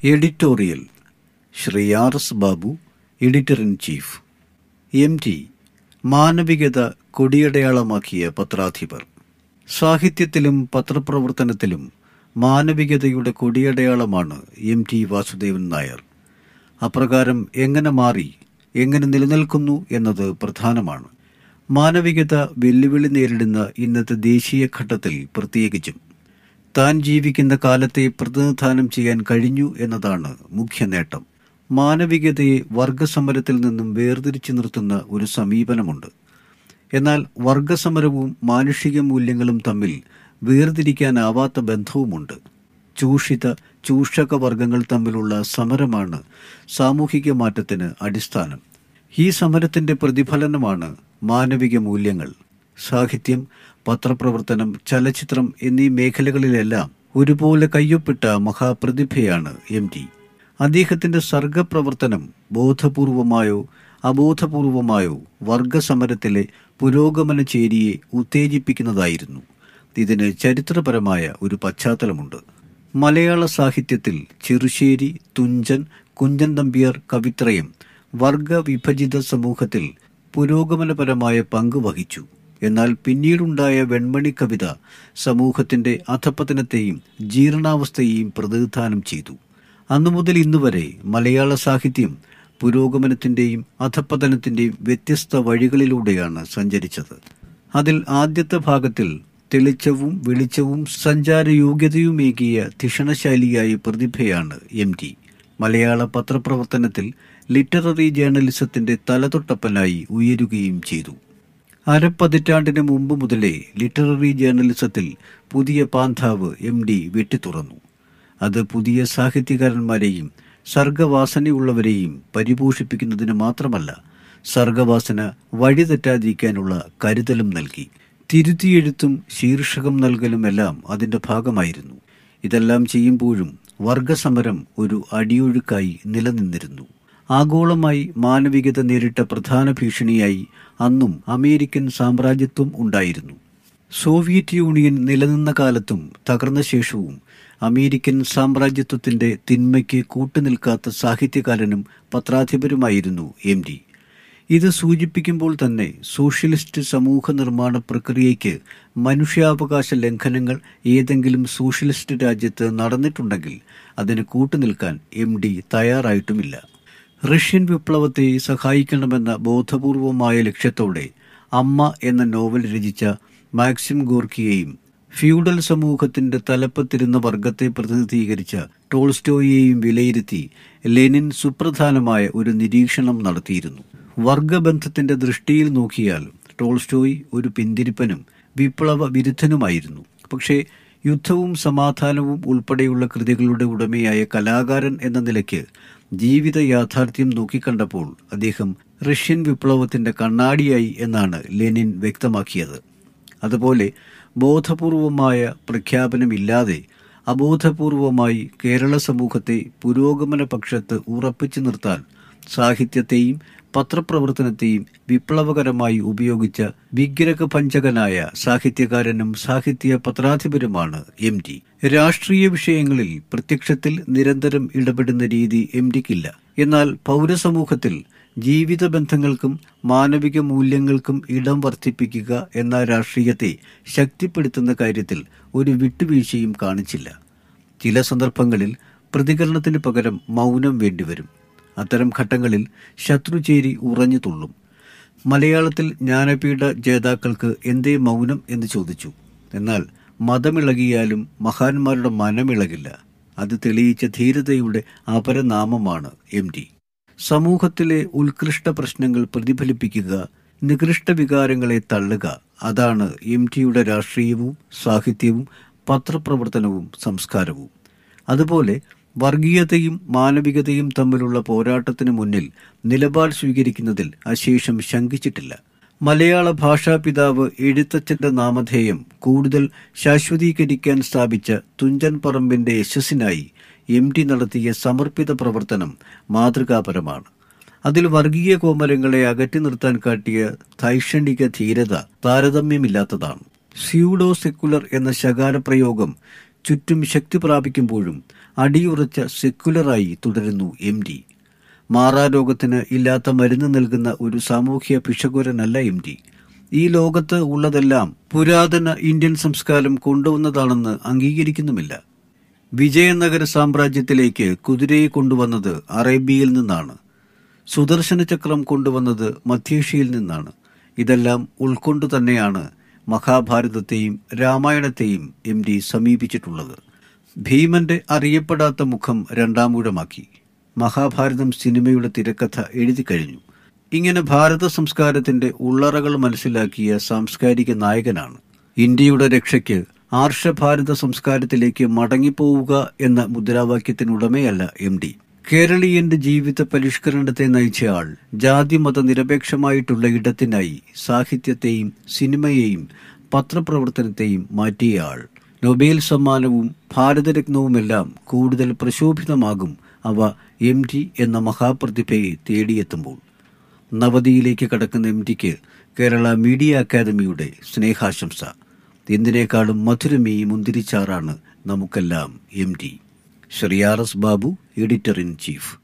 editorial Shri R S Babu editor in chief M T മാനവികത കൊടിയടയാളമാക്കിയ പത്രാധിപർ സാഹിത്യത്തിലും പത്രപ്രവർത്തനത്തിലും മാനവികതയുടെ കൊടിയടയാളമാണ് എം ടി വാസുദേവൻ നായർ അപ്രകാരം എങ്ങനെ മാറി എങ്ങനെ നിലനിൽക്കുന്നു എന്നത് പ്രധാനമാണ് മാനവികത വെല്ലുവിളി നേരിടുന്ന ഇന്നത്തെ ദേശീയ ഘട്ടത്തിൽ പ്രത്യേകിച്ചും താൻ ജീവിക്കുന്ന കാലത്തെ പ്രതിനിധാനം ചെയ്യാൻ കഴിഞ്ഞു എന്നതാണ് മുഖ്യ നേട്ടം മാനവികതയെ വർഗസമരത്തിൽ നിന്നും വേർതിരിച്ചു നിർത്തുന്ന ഒരു സമീപനമുണ്ട് എന്നാൽ വർഗസമരവും മാനുഷിക മൂല്യങ്ങളും തമ്മിൽ വേർതിരിക്കാനാവാത്ത ബന്ധവുമുണ്ട് ചൂഷിത ചൂഷക വർഗങ്ങൾ തമ്മിലുള്ള സമരമാണ് സാമൂഹിക മാറ്റത്തിന് അടിസ്ഥാനം ഈ സമരത്തിന്റെ പ്രതിഫലനമാണ് മാനവിക മൂല്യങ്ങൾ സാഹിത്യം പത്രപ്രവർത്തനം ചലച്ചിത്രം എന്നീ മേഖലകളിലെല്ലാം ഒരുപോലെ കയ്യൊപ്പിട്ട മഹാപ്രതിഭയാണ് എം ടി അദ്ദേഹത്തിന്റെ സർഗപ്രവർത്തനം ബോധപൂർവമായോ അബോധപൂർവമായോ വർഗസമരത്തിലെ പുരോഗമന ചേരിയെ ഉത്തേജിപ്പിക്കുന്നതായിരുന്നു ഇതിന് ചരിത്രപരമായ ഒരു പശ്ചാത്തലമുണ്ട് മലയാള സാഹിത്യത്തിൽ ചെറുശ്ശേരി തുഞ്ചൻ കുഞ്ചൻ നമ്പ്യാർ കവിത്രയം വർഗവിഭജിത സമൂഹത്തിൽ പുരോഗമനപരമായ പങ്ക് വഹിച്ചു എന്നാൽ പിന്നീടുണ്ടായ വെൺമണി കവിത സമൂഹത്തിന്റെ അധപതനത്തെയും ജീർണാവസ്ഥയെയും പ്രതിനിധാനം ചെയ്തു അന്നു മുതൽ ഇന്നുവരെ മലയാള സാഹിത്യം പുരോഗമനത്തിന്റെയും അധപ്പതനത്തിന്റെയും വ്യത്യസ്ത വഴികളിലൂടെയാണ് സഞ്ചരിച്ചത് അതിൽ ആദ്യത്തെ ഭാഗത്തിൽ തെളിച്ചവും വെളിച്ചവും സഞ്ചാരയോഗ്യതയുമേകിയ ധിഷണശാലിയായ പ്രതിഭയാണ് എം ടി മലയാള പത്രപ്രവർത്തനത്തിൽ ലിറ്റററി ജേർണലിസത്തിന്റെ തലതൊട്ടപ്പനായി ഉയരുകയും ചെയ്തു അരപ്പതിറ്റാണ്ടിന് മുമ്പ് മുതലേ ലിറ്റററി ജേർണലിസത്തിൽ പുതിയ പാന്താവ് എം ഡി വെട്ടിത്തുറന്നു അത് പുതിയ സാഹിത്യകാരന്മാരെയും സർഗവാസനയുള്ളവരെയും പരിപോഷിപ്പിക്കുന്നതിന് മാത്രമല്ല സർഗവാസന വഴിതെറ്റാതിരിക്കാനുള്ള കരുതലും നൽകി തിരുത്തിയെഴുത്തും ശീർഷകം നൽകലുമെല്ലാം അതിന്റെ ഭാഗമായിരുന്നു ഇതെല്ലാം ചെയ്യുമ്പോഴും വർഗസമരം ഒരു അടിയൊഴുക്കായി നിലനിന്നിരുന്നു ആഗോളമായി മാനവികത നേരിട്ട പ്രധാന ഭീഷണിയായി അന്നും അമേരിക്കൻ സാമ്രാജ്യത്വം ഉണ്ടായിരുന്നു സോവിയറ്റ് യൂണിയൻ നിലനിന്ന കാലത്തും തകർന്ന ശേഷവും അമേരിക്കൻ സാമ്രാജ്യത്വത്തിന്റെ തിന്മയ്ക്ക് കൂട്ടുനിൽക്കാത്ത സാഹിത്യകാരനും പത്രാധിപരുമായിരുന്നു എം ഡി ഇത് സൂചിപ്പിക്കുമ്പോൾ തന്നെ സോഷ്യലിസ്റ്റ് സമൂഹ നിർമ്മാണ പ്രക്രിയയ്ക്ക് മനുഷ്യാവകാശ ലംഘനങ്ങൾ ഏതെങ്കിലും സോഷ്യലിസ്റ്റ് രാജ്യത്ത് നടന്നിട്ടുണ്ടെങ്കിൽ അതിന് കൂട്ടുനിൽക്കാൻ എം ഡി തയ്യാറായിട്ടുമില്ല റഷ്യൻ വിപ്ലവത്തെ സഹായിക്കണമെന്ന ബോധപൂർവമായ ലക്ഷ്യത്തോടെ അമ്മ എന്ന നോവൽ രചിച്ച മാക്സിം ഗോർക്കിയെയും ഫ്യൂഡൽ സമൂഹത്തിന്റെ തലപ്പത്തിരുന്ന വർഗത്തെ പ്രതിനിധീകരിച്ച ടോൾസ്റ്റോയെയും വിലയിരുത്തി ലെനിൻ സുപ്രധാനമായ ഒരു നിരീക്ഷണം നടത്തിയിരുന്നു വർഗബന്ധത്തിന്റെ ദൃഷ്ടിയിൽ നോക്കിയാൽ ടോൾസ്റ്റോയ് ഒരു പിന്തിരിപ്പനും വിപ്ലവ വിരുദ്ധനുമായിരുന്നു പക്ഷേ യുദ്ധവും സമാധാനവും ഉൾപ്പെടെയുള്ള കൃതികളുടെ ഉടമയായ കലാകാരൻ എന്ന നിലയ്ക്ക് ജീവിത യാഥാർത്ഥ്യം നോക്കിക്കണ്ടപ്പോൾ അദ്ദേഹം റഷ്യൻ വിപ്ലവത്തിന്റെ കണ്ണാടിയായി എന്നാണ് ലെനിൻ വ്യക്തമാക്കിയത് അതുപോലെ ബോധപൂർവമായ പ്രഖ്യാപനമില്ലാതെ അബോധപൂർവമായി കേരള സമൂഹത്തെ പുരോഗമന പക്ഷത്ത് ഉറപ്പിച്ചു നിർത്താൻ സാഹിത്യത്തെയും പത്രപ്രവർത്തനത്തെയും വിപ്ലവകരമായി ഉപയോഗിച്ച വിഗ്രഹഭഞ്ചകനായ സാഹിത്യകാരനും സാഹിത്യ പത്രാധിപരുമാണ് എം ടി രാഷ്ട്രീയ വിഷയങ്ങളിൽ പ്രത്യക്ഷത്തിൽ നിരന്തരം ഇടപെടുന്ന രീതി എം ടിക്കില്ല എന്നാൽ പൗരസമൂഹത്തിൽ ജീവിത ബന്ധങ്ങൾക്കും മാനവിക മൂല്യങ്ങൾക്കും ഇടം വർദ്ധിപ്പിക്കുക എന്ന രാഷ്ട്രീയത്തെ ശക്തിപ്പെടുത്തുന്ന കാര്യത്തിൽ ഒരു വിട്ടുവീഴ്ചയും കാണിച്ചില്ല ചില സന്ദർഭങ്ങളിൽ പ്രതികരണത്തിന് പകരം മൗനം വേണ്ടിവരും അത്തരം ഘട്ടങ്ങളിൽ ശത്രുചേരി ഉറഞ്ഞു തുള്ളും മലയാളത്തിൽ ജ്ഞാനപീഠ ജേതാക്കൾക്ക് എന്തേ മൗനം എന്ന് ചോദിച്ചു എന്നാൽ മതമിളകിയാലും മഹാന്മാരുടെ മനമിളകില്ല അത് തെളിയിച്ച ധീരതയുടെ അപരനാമമാണ് എം ടി സമൂഹത്തിലെ ഉത്കൃഷ്ട പ്രശ്നങ്ങൾ പ്രതിഫലിപ്പിക്കുക നികൃഷ്ട വികാരങ്ങളെ തള്ളുക അതാണ് എം ടിയുടെ രാഷ്ട്രീയവും സാഹിത്യവും പത്രപ്രവർത്തനവും സംസ്കാരവും അതുപോലെ വർഗീയതയും മാനവികതയും തമ്മിലുള്ള പോരാട്ടത്തിന് മുന്നിൽ നിലപാട് സ്വീകരിക്കുന്നതിൽ അശേഷം ശങ്കിച്ചിട്ടില്ല മലയാള ഭാഷാപിതാവ് എഴുത്തച്ഛന്റെ നാമധേയം കൂടുതൽ ശാശ്വതീകരിക്കാൻ സ്ഥാപിച്ച തുഞ്ചൻ പറമ്പിന്റെ യശസ്സിനായി എം ടി നടത്തിയ സമർപ്പിത പ്രവർത്തനം മാതൃകാപരമാണ് അതിൽ വർഗീയ കോമരങ്ങളെ അകറ്റി നിർത്താൻ കാട്ടിയ ധൈഷണിക ധീരത താരതമ്യമില്ലാത്തതാണ് സ്യൂഡോ സെക്കുലർ എന്ന ശകാര പ്രയോഗം ചുറ്റും ശക്തി പ്രാപിക്കുമ്പോഴും അടിയുറച്ച സെക്യുലറായി തുടരുന്നു എം ഡി മാറാരോഗത്തിന് ഇല്ലാത്ത മരുന്ന് നൽകുന്ന ഒരു സാമൂഹ്യ പിശകുരനല്ല എം ഡി ഈ ലോകത്ത് ഉള്ളതെല്ലാം പുരാതന ഇന്ത്യൻ സംസ്കാരം കൊണ്ടുവന്നതാണെന്ന് അംഗീകരിക്കുന്നുമില്ല വിജയനഗര സാമ്രാജ്യത്തിലേക്ക് കുതിരയെ കൊണ്ടുവന്നത് അറേബ്യയിൽ നിന്നാണ് സുദർശന ചക്രം കൊണ്ടുവന്നത് മധ്യേഷ്യയിൽ നിന്നാണ് ഇതെല്ലാം ഉൾക്കൊണ്ടു തന്നെയാണ് മഹാഭാരതത്തെയും രാമായണത്തെയും എം ഡി സമീപിച്ചിട്ടുള്ളത് ഭീമന്റെ അറിയപ്പെടാത്ത മുഖം രണ്ടാമൂഴമാക്കി മഹാഭാരതം സിനിമയുടെ തിരക്കഥ എഴുതി കഴിഞ്ഞു ഇങ്ങനെ ഭാരത സംസ്കാരത്തിന്റെ ഉള്ളറകൾ മനസ്സിലാക്കിയ സാംസ്കാരിക നായകനാണ് ഇന്ത്യയുടെ രക്ഷയ്ക്ക് ആർഷഭാരത സംസ്കാരത്തിലേക്ക് മടങ്ങിപ്പോവുക എന്ന മുദ്രാവാക്യത്തിനുടമയല്ല എം ഡി കേരളീയന്റെ ജീവിത പരിഷ്കരണത്തെ നയിച്ചയാൾ ജാതിമത നിരപേക്ഷമായിട്ടുള്ള ഇടത്തിനായി സാഹിത്യത്തെയും സിനിമയെയും പത്രപ്രവർത്തനത്തെയും മാറ്റിയയാൾ നൊബേൽ സമ്മാനവും ഭാരതരത്നവുമെല്ലാം കൂടുതൽ പ്രശോഭിതമാകും അവ എം ടി എന്ന മഹാപ്രതിഭയെ തേടിയെത്തുമ്പോൾ നവതിയിലേക്ക് കടക്കുന്ന എം ടിക്ക് കേരള മീഡിയ അക്കാദമിയുടെ സ്നേഹാശംസ എന്തിനേക്കാളും മധുരമീ മുന്തിരിച്ചാറാണ് നമുക്കെല്ലാം M T Shri R S Babu editor in chief